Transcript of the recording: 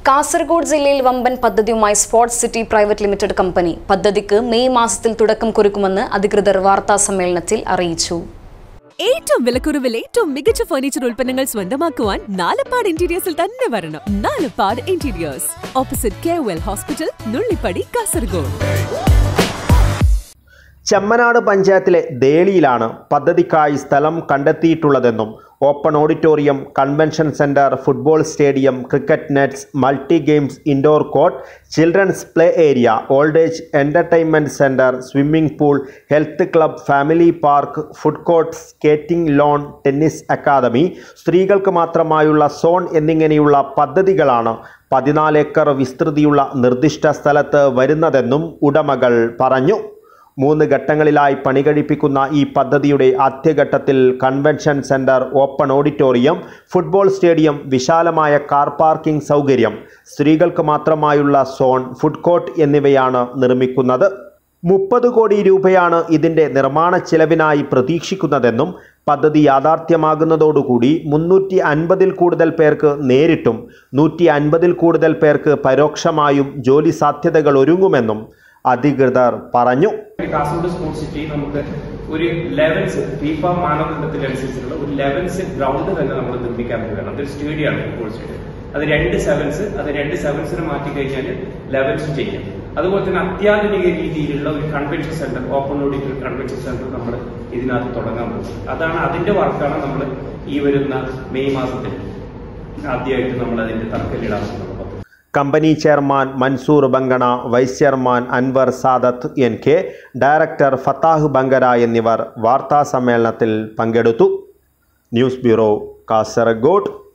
കാസർഗോഡ് ജില്ലയിൽ വമ്പൻ പദ്ധതിയുമായി sports city private limited company പദ്ധതിക്ക് മെയ് മാസത്തിൽ തുടക്കം കുറിക്കുമെന്ന് അധികൃതർ വാർത്താ സമ്മേളനത്തിൽ അറിയിച്ചു ഏറ്റവും വിലക്കുറവിൽ ഏറ്റവും മികച്ച ഫർണിച്ചർ ഉൽപ്പന്നങ്ങൾ സ്വന്തമാക്കുവാൻ നാലപ്പാട് ഇന്റീരിയേഴ്സിൽ തന്നെ വരണം Nalappad interiors opposite K well hospital Nullippady Kasaragod Chemmanad പഞ്ചായത്തിലെ ദേളിയിലാണ് പദ്ധതിക്കായി സ്ഥലം കണ്ടെത്തിയിട്ടുള്ളതെന്നും open auditorium convention centre football stadium cricket nets multi games indoor court children's play area old age entertainment centre swimming pool health club family park food court skating lawn tennis academy സ്ത്രീകൾക്ക് മാത്രമായുള്ള zone എന്നിങ്ങനെയുള്ള പദ്ധതികളാണ് പതിനാല് acre വിസ്തൃതിയുള്ള നിർദ്ദിഷ്ട സ്ഥലത്ത് വരുന്നതെന്നും ഉടമകൾ പറഞ്ഞു മൂന്ന് ഘട്ടങ്ങളിലായി പണി കഴിപ്പിക്കുന്ന ഈ പദ്ധതിയുടെ ആദ്യഘട്ടത്തിൽ convention centre open auditorium football stadium വിശാലമായ കാർ പാർക്കിംഗ് സൗകര്യം സ്ത്രീകൾക്ക് മാത്രമായുള്ള സോൺ ഫുഡ് കോർട്ട് എന്നിവയാണ് നിർമ്മിക്കുന്നത് മുപ്പത് കോടി രൂപയാണ് ഇതിൻ്റെ നിർമ്മാണ ചെലവിനായി പ്രതീക്ഷിക്കുന്നതെന്നും പദ്ധതി യാഥാർത്ഥ്യമാകുന്നതോടുകൂടി മുന്നൂറ്റി അൻപതിൽ കൂടുതൽ പേർക്ക് നേരിട്ടും നൂറ്റി അൻപതിൽ കൂടുതൽ പേർക്ക് പരോക്ഷമായും ജോലി സാധ്യതകൾ ഒരുങ്ങുമെന്നും അധികൃതർ പറഞ്ഞു കാസർഗോഡ് സ്പോർട്സ് സിറ്റി നമുക്ക് ഒരു ലെവൻസ് ഫീഫ മാനദണ്ഡത്തിനനുസരിച്ചുള്ള ഒരു ലെവൻസ് ഗ്രൗണ്ട് തന്നെ നമ്മൾ നിർമ്മിക്കാൻ പോവുകയാണ് അതൊരു സ്റ്റേഡിയമാണ് ഫുട്ബോൾ സ്റ്റേഡിയം അത് രണ്ട് സെവൻസ് അത് രണ്ട് സെവൻസിന് മാറ്റി കഴിഞ്ഞാൽ ലെവൻസ് ചെയ്യാം അതുപോലെ തന്നെ അത്യാധുനിക രീതിയിലുള്ള ഒരു convention centre open auditorium convention centre നമ്മൾ ഇതിനകത്ത് തുടങ്ങാൻ പോകുന്നത് അതാണ് അതിന്റെ വർക്കാണ് നമ്മൾ ഈ വരുന്ന മെയ് മാസത്തിൽ ആദ്യമായിട്ട് നമ്മൾ അതിന്റെ തറക്കല്ലിടാൻ പോകുന്നത് കമ്പനി ചെയർമാൻ മൻസൂർ ബങ്കണ vice chairman Anwar Sadath N K director Fattah ബങ്കര എന്നിവർ വാർത്താ സമ്മേളനത്തിൽ പങ്കെടുത്തു ന്യൂസ് ബ്യൂറോ കാസർഗോഡ്